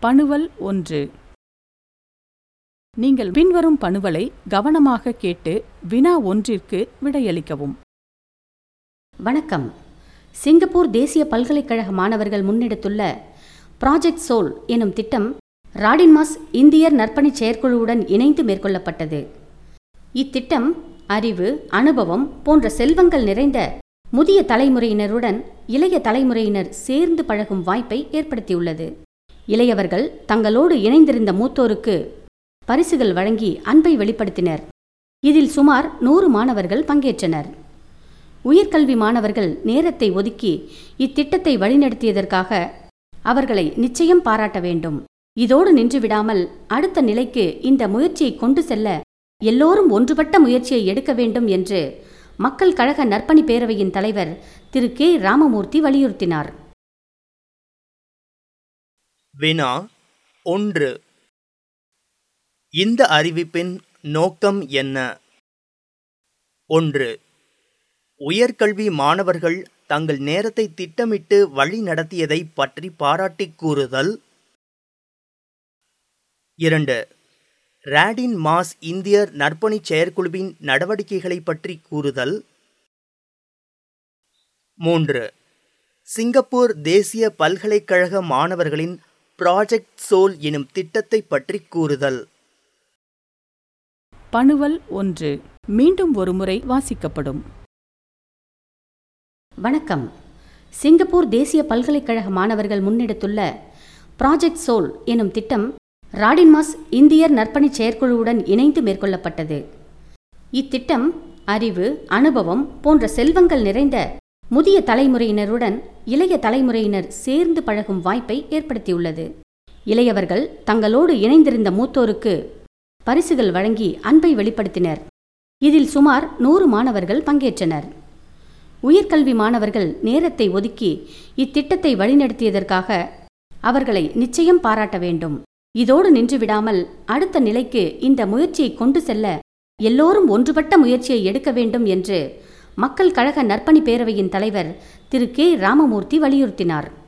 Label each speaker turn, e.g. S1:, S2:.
S1: பணுவல் ஒன்று நீங்கள் பின்வரும் பணுவலை கவனமாக கேட்டு வினா ஒன்றிற்கு விடையளிக்கவும்
S2: வணக்கம் சிங்கப்பூர் தேசிய பல்கலைக்கழக மாணவர்கள் முன்னெடுத்துள்ள ப்ராஜெக்ட் சோல் எனும் திட்டம் ராடின்மாஸ் இந்தியர் நற்பணிச் செயற்குழுவுடன் இணைந்து மேற்கொள்ளப்பட்டது இத்திட்டம் அறிவு அனுபவம் போன்ற செல்வங்கள் நிறைந்த முதிய தலைமுறையினருடன் இளைய தலைமுறையினர் சேர்ந்து பழகும் வாய்ப்பை ஏற்படுத்தியுள்ளது இளையவர்கள் தங்களோடு இணைந்திருந்த மூத்தோருக்கு பரிசுகள் வழங்கி அன்பை வெளிப்படுத்தினர் இதில் சுமார் நூறு மாணவர்கள் பங்கேற்றனர் உயர்கல்வி மாணவர்கள் நேரத்தை ஒதுக்கி இத்திட்டத்தை வழிநடத்தியதற்காக அவர்களை நிச்சயம் பாராட்ட வேண்டும் இதோடு நின்றுவிடாமல் அடுத்த நிலைக்கு இந்த முயற்சியை கொண்டு செல்ல எல்லோரும் ஒன்றுபட்ட முயற்சியை எடுக்க வேண்டும் என்று மக்கள் கழக நற்பணி பேரவையின் தலைவர் திரு கே ராமமூர்த்தி வலியுறுத்தினார்
S3: வினா ஒன்று இந்த அறிவிப்பின் நோக்கம் என்ன ஒன்று உயர்கல்வி மாணவர்கள் தங்கள் நேரத்தை திட்டமிட்டு வழி நடத்தியதை பற்றி பாராட்டிக் கூறுதல் இரண்டு ராடின் மாஸ் இந்தியர் நற்பணிச் செயற்குழுவின் நடவடிக்கைகளை பற்றி கூறுதல் மூன்று சிங்கப்பூர் தேசிய பல்கலைக்கழக மாணவர்களின் ப்ராஜெக்ட் சோல் எனும் திட்டத்தை பற்றி கூறுதல்
S1: பணுவல் ஒன்று மீண்டும் ஒருமுறை வாசிக்கப்படும்
S2: வணக்கம் சிங்கப்பூர் தேசிய பல்கலைக்கழக மாணவர்கள் முன்னெடுத்துள்ள ப்ராஜெக்ட் சோல் எனும் திட்டம் ராடின்மாஸ் இந்தியர் நற்பணிச் செயற்குழுவுடன் இணைந்து மேற்கொள்ளப்பட்டது இத்திட்டம் அறிவு அனுபவம் போன்ற செல்வங்கள் நிறைந்த முதிய தலைமுறையினருடன் இளைய தலைமுறையினர் சேர்ந்து பழகும் வாய்ப்பை ஏற்படுத்தியுள்ளது இளையவர்கள் தங்களோடு இணைந்திருந்த மூத்தோருக்கு பரிசுகள் வழங்கி அன்பை வெளிப்படுத்தினர் இதில் சுமார் நூறு மாணவர்கள் பங்கேற்றனர் உயர்கல்வி மாணவர்கள் நேரத்தை ஒதுக்கி இத்திட்டத்தை வழிநடத்தியதற்காக அவர்களை நிச்சயம் பாராட்ட வேண்டும் இதோடு நின்றுவிடாமல் அடுத்த நிலைக்கு இந்த முயற்சியை கொண்டு செல்ல எல்லோரும் ஒன்றுபட்ட முயற்சியை எடுக்க வேண்டும் என்று மக்கள் கழக நற்பணி பேரவையின் தலைவர் திரு கே ராமமூர்த்தி வலியுறுத்தினார்